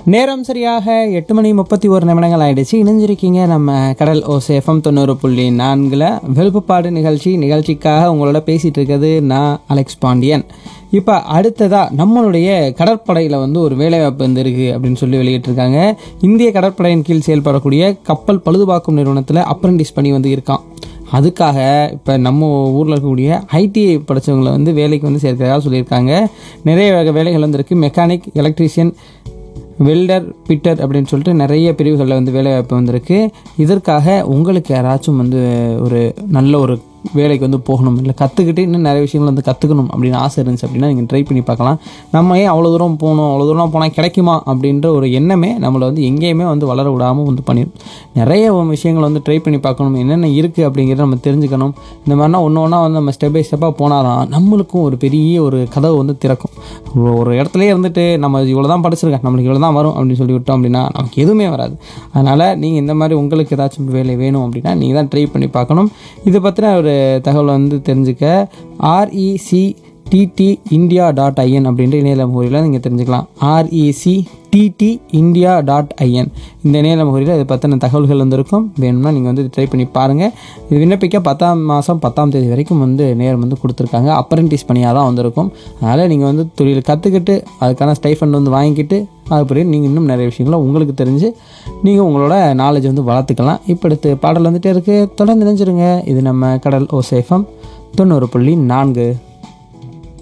நேரம் சரியாக எட்டு மணி முப்பத்தி ஒரு நிமிடங்கள் ஆயிடுச்சு இணைஞ்சிருக்கீங்க நம்ம கடல் ஓசேஃபம் தொண்ணூறு புள்ளி நான்கில் வெளுப்புப்பாடு நிகழ்ச்சி நிகழ்ச்சிக்காக உங்களோட பேசிகிட்டு இருக்கிறது நான் அலெக்ஸ் பாண்டியன் இப்போ அடுத்ததாக நம்மளுடைய கடற்படையில் வந்து ஒரு வேலைவாய்ப்பு வந்து இருக்குது அப்படின்னு சொல்லி வெளியிட்டிருக்காங்க இந்திய கடற்படையின் கீழ் செயல்படக்கூடிய கப்பல் பழுதுபார்க்கும் நிறுவனத்தில் அப்ரண்டிஸ் பண்ணி வந்து இருக்கான் அதுக்காக இப்போ நம்ம ஊரில் இருக்கக்கூடிய ஐடிஐ படித்தவங்களை வந்து வேலைக்கு வந்து சேர்க்கிறதா சொல்லியிருக்காங்க நிறைய வகை வேலைகள் வந்து இருக்குது மெக்கானிக் எலக்ட்ரீஷியன் வெல்டர் பிட்டர் அப்படின்னு சொல்லிட்டு நிறைய பிரிவுகளில் வந்து வேலைவாய்ப்பு வந்திருக்கு இதற்காக உங்களுக்கு யாராச்சும் வந்து ஒரு நல்ல ஒரு வேலைக்கு வந்து போகணும் இல்லை கற்றுக்கிட்டு இன்னும் நிறைய விஷயங்கள் வந்து கற்றுக்கணும் அப்படின்னு ஆசை இருந்துச்சு அப்படின்னா நீங்கள் ட்ரை பண்ணி பார்க்கலாம் நம்ம ஏன் அவ்வளோ தூரம் போகணும் அவ்வளோ தூரம் போனால் கிடைக்குமா அப்படின்ற ஒரு எண்ணமே நம்மளை வந்து எங்கேயுமே வந்து வளர விடாமல் வந்து பண்ணிடும் நிறைய விஷயங்கள் வந்து ட்ரை பண்ணி பார்க்கணும் என்னென்ன இருக்குது அப்படிங்கிறத நம்ம தெரிஞ்சுக்கணும் இந்த மாதிரினா ஒன்று ஒன்றா வந்து நம்ம ஸ்டெப் பை ஸ்டெப்பாக போனால் தான் நம்மளுக்கும் ஒரு பெரிய ஒரு கதவு வந்து திறக்கும் ஒரு- ஒரு இடத்துலயே இருந்துட்டு நம்ம இவ்வளோ தான் படிச்சிருக்கேன் நம்மளுக்கு இவ்வளோ தான் வரும் அப்படின்னு சொல்லி விட்டோம் அப்படின்னா நமக்கு எதுவுமே வராது அதனால் நீங்கள் இந்த மாதிரி உங்களுக்கு ஏதாச்சும் வேலை வேணும் அப்படின்னா நீங்கள் தான் ட்ரை பண்ணி பார்க்கணும் இதை பற்றின ஒரு தகவல் வந்து தெரிஞ்சுக்க REC DD India dot IN அப்படின்ற இணையதள முகவரியில் நீங்கள் தெரிஞ்சுக்கலாம் REC DD India dot IN இந்த இணையதள முகவரியில் இதை பற்றின தகவல்கள் வந்து இருக்கும் வேணும்னா நீங்கள் வந்து ட்ரை பண்ணி பாருங்கள் இது விண்ணப்பிக்க பத்தாம் மாதம் பத்தாம் தேதி வரைக்கும் வந்து நேரம் வந்து கொடுத்துருக்காங்க அப்ரண்டிஸ் பணியாக தான் வந்திருக்கும் அதனால் நீங்கள் வந்து தொழில் கற்றுக்கிட்டு அதுக்கான ஸ்டைஃபண்ட் வந்து வாங்கிக்கிட்டு அதுபடி நீங்கள் இன்னும் நிறைய விஷயங்களை உங்களுக்கு தெரிஞ்சு நீங்கள் உங்களோட நாலேஜ் வந்து வளர்த்துக்கலாம் இப்போ அடுத்து பாடல் வந்துட்டே இருக்குது தொடர்ந்து நினைச்சிருங்க இது நம்ம கடல் ஓசேஃபம் தொண்ணூறு புள்ளி நான்கு